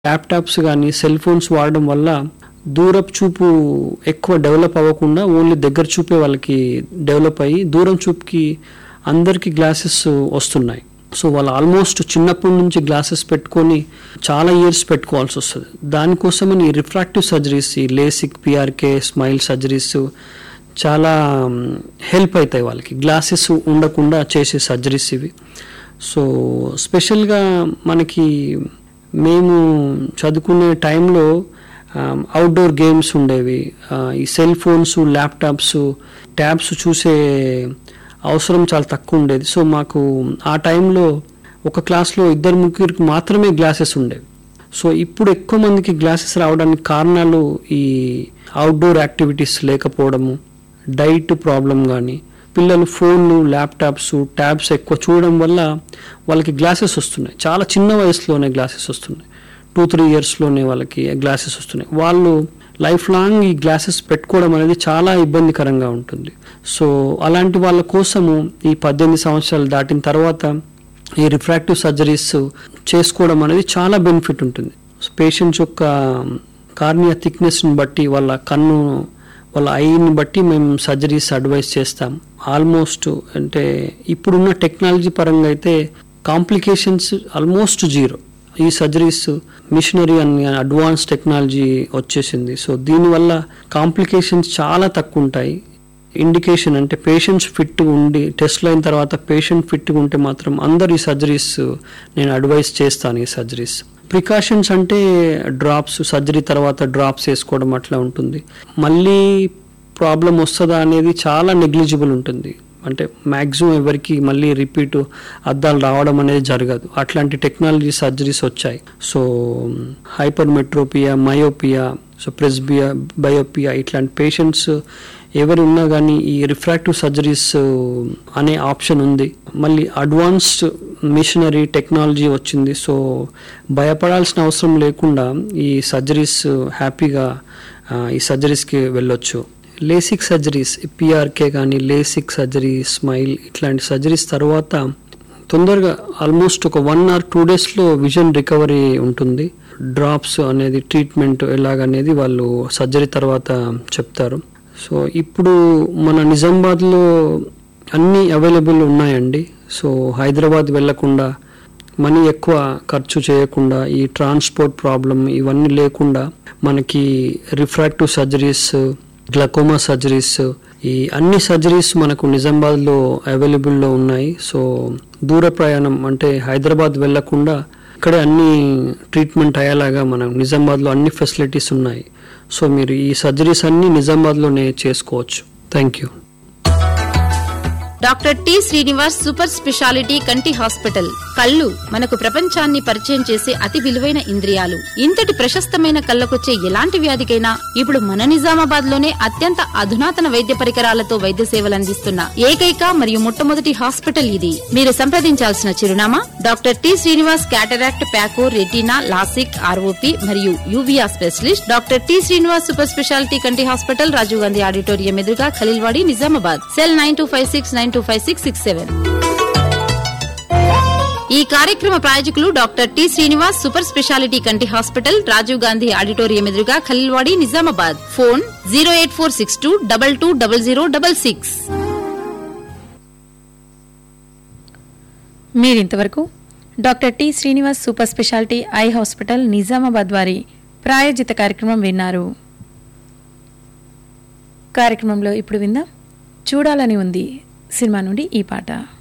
laptops కానీ cell phones వాడడం వల్ల దూరపు చూపు ఎక్కువ డెవలప్ అవ్వకుండా ఓన్లీ దగ్గర చూపే వాళ్ళకి డెవలప్ అయ్యి దూరం చూపుకి అందరికీ గ్లాసెస్ వస్తున్నాయి సో వాళ్ళు ఆల్మోస్ట్ చిన్నప్పటి నుంచి గ్లాసెస్ పెట్టుకొని చాలా ఇయర్స్ పెట్టుకోవాల్సి వస్తుంది దానికోసమని రిఫ్రాక్టివ్ సర్జరీస్ ఈ లేసిక్ పిఆర్కే స్మైల్ సర్జరీస్ చాలా హెల్ప్ అవుతాయి వాళ్ళకి గ్లాసెస్ ఉండకుండా చేసే సర్జరీస్ ఇవి సో స్పెషల్గా మనకి మేము చదువుకునే టైంలో అవుట్డోర్ గేమ్స్ ఉండేవి ఆ, ఈ సెల్ ఫోన్స్ ల్యాప్టాప్స్ ట్యాబ్స్ చూసే అవసరం చాలా తక్కువ ఉండేది సో మాకు ఆ టైంలో ఒక క్లాస్లో ఇద్దరు ముగ్గురికి మాత్రమే గ్లాసెస్ ఉండేవి సో ఇప్పుడు ఎక్కువ మందికి గ్లాసెస్ రావడానికి కారణాలు ఈ అవుట్డోర్ యాక్టివిటీస్ లేకపోవడము డైట్ ప్రాబ్లం కానీ పిల్లలు ఫోన్లు ల్యాప్టాప్స్ ట్యాబ్స్ ఎక్కువ చూడడం వల్ల వాళ్ళకి గ్లాసెస్ వస్తున్నాయి చాలా చిన్న వయసులోనే గ్లాసెస్ వస్తున్నాయి టూ త్రీ ఇయర్స్లోనే వాళ్ళకి గ్లాసెస్ వస్తున్నాయి వాళ్ళు లైఫ్ లాంగ్ ఈ గ్లాసెస్ పెట్టుకోవడం అనేది చాలా ఇబ్బందికరంగా ఉంటుంది సో అలాంటి వాళ్ళ కోసము ఈ పద్దెనిమిది సంవత్సరాలు దాటిన తర్వాత ఈ రిఫ్రాక్టివ్ సర్జరీస్ చేసుకోవడం అనేది చాలా బెనిఫిట్ ఉంటుంది పేషెంట్స్ యొక్క కార్నియా థిక్నెస్ని బట్టి వాళ్ళ కన్ను వాళ్ళ ఐని బట్టి మేము సర్జరీస్ అడ్వైస్ చేస్తాం ఆల్మోస్ట్ అంటే ఇప్పుడున్న టెక్నాలజీ పరంగా అయితే కాంప్లికేషన్స్ ఆల్మోస్ట్ జీరో ఈ సర్జరీస్ మిషనరీ అని అడ్వాన్స్ టెక్నాలజీ వచ్చేసింది సో దీనివల్ల కాంప్లికేషన్స్ చాలా తక్కువ ఉంటాయి ఇండికేషన్ అంటే పేషెంట్స్ ఫిట్గా ఉండి టెస్ట్లు అయిన తర్వాత పేషెంట్ ఫిట్గా ఉంటే మాత్రం అందరు ఈ సర్జరీస్ నేను అడ్వైస్ చేస్తాను ఈ సర్జరీస్ ప్రికాషన్స్ అంటే డ్రాప్స్ సర్జరీ తర్వాత డ్రాప్స్ వేసుకోవడం అట్లా ఉంటుంది మళ్ళీ ప్రాబ్లం వస్తుందా అనేది చాలా నెగ్లిజిబుల్ ఉంటుంది అంటే మ్యాక్సిమం ఎవరికి మళ్ళీ రిపీట్ అద్దాలు రావడం అనేది జరగదు అట్లాంటి టెక్నాలజీ సర్జరీస్ వచ్చాయి so hypermetropia myopia so presbyopia బయోపియా ఇట్లాంటి పేషెంట్స్ ఎవరు ఉన్నా కానీ ఈ రిఫ్రాక్టివ్ సర్జరీస్ అనే ఆప్షన్ ఉంది మళ్ళీ అడ్వాన్స్డ్ మిషనరీ టెక్నాలజీ వచ్చింది సో భయపడాల్సిన అవసరం లేకుండా ఈ సర్జరీస్ హ్యాపీగా ఆ, ఈ సర్జరీస్కి వెళ్ళొచ్చు లేసిక్ సర్జరీస్ పిఆర్కే కానీ లేసిక్ సర్జరీ స్మైల్ ఇట్లాంటి సర్జరీస్ తర్వాత తొందరగా ఆల్మోస్ట్ ఒక వన్ ఆర్ టూ డేస్లో విజన్ రికవరీ ఉంటుంది డ్రాప్స్ అనేది ట్రీట్మెంట్ ఎలాగనేది వాళ్ళు సర్జరీ తర్వాత చెప్తారు సో ఇప్పుడు మన నిజామాబాద్లో అన్నీ అవైలబుల్ ఉన్నాయండి సో హైదరాబాద్ వెళ్లకుండా మనీ ఎక్కువ ఖర్చు చేయకుండా ఈ ట్రాన్స్పోర్ట్ ప్రాబ్లం ఇవన్నీ లేకుండా మనకి రిఫ్రాక్టివ్ సర్జరీస్ గ్లకోమా సర్జరీస్ ఈ అన్ని సర్జరీస్ మనకు నిజామాబాద్లో అవైలబుల్లో ఉన్నాయి సో దూర ప్రయాణం అంటే హైదరాబాద్ వెళ్లకుండా ఇక్కడే అన్ని ట్రీట్మెంట్ అయ్యేలాగా మనం నిజామాబాద్లో అన్ని ఫెసిలిటీస్ ఉన్నాయి సో మీరు ఈ సర్జరీస్ అన్ని నిజామాబాద్లోనే చేసుకోవచ్చు thank you doctor T Srinivas super speciality కంటి హాస్పిటల్ కళ్ళు మనకు ప్రపంచాన్ని పరిచయం చేసే అతి విలువైన ఇంద్రియాలు ఇంతటి ప్రశస్తమైన కళ్ళకొచ్చే ఎలాంటి వ్యాధికైనా ఇప్పుడు మన నిజామాబాద్ లోనే అత్యంత అధునాతన వైద్య పరికరాలతో వైద్య సేవలు అందిస్తున్న ఏకైక మరియు మొట్టమొదటి హాస్పిటల్ ఇది మీరు సంప్రదించాల్సిన చిరునామా doctor T Srinivas cataract phaco retina LASIK ROP మరియు uvea specialist doctor T Srinivas super speciality కంటి హాస్పిటల్ రాజీవ్ గాంధీ ఆడిటోరియం ఎదురుగా Khaleelwadi Nizamabad cell nine two five six nine two five six six seven ఈ కార్యక్రమ ప్రాయోజకులు doctor T Srinivas super speciality కంటి హాస్పిటల్ రాజీవ్ గాంధీ ఆడిటోరియం ఎదురుగా Khaleelwadi Nizamabad phone zero eight four six two double two double zero double six మీరింతవరకు doctor T Srinivas super speciality eye hospital Nizamabad వారి ప్రాయోజిత కార్యక్రమం విన్నారు కార్యక్రమంలో ఇప్పుడు విందాం చూడాలని ఉంది సినిమా నుండి ఈ పాట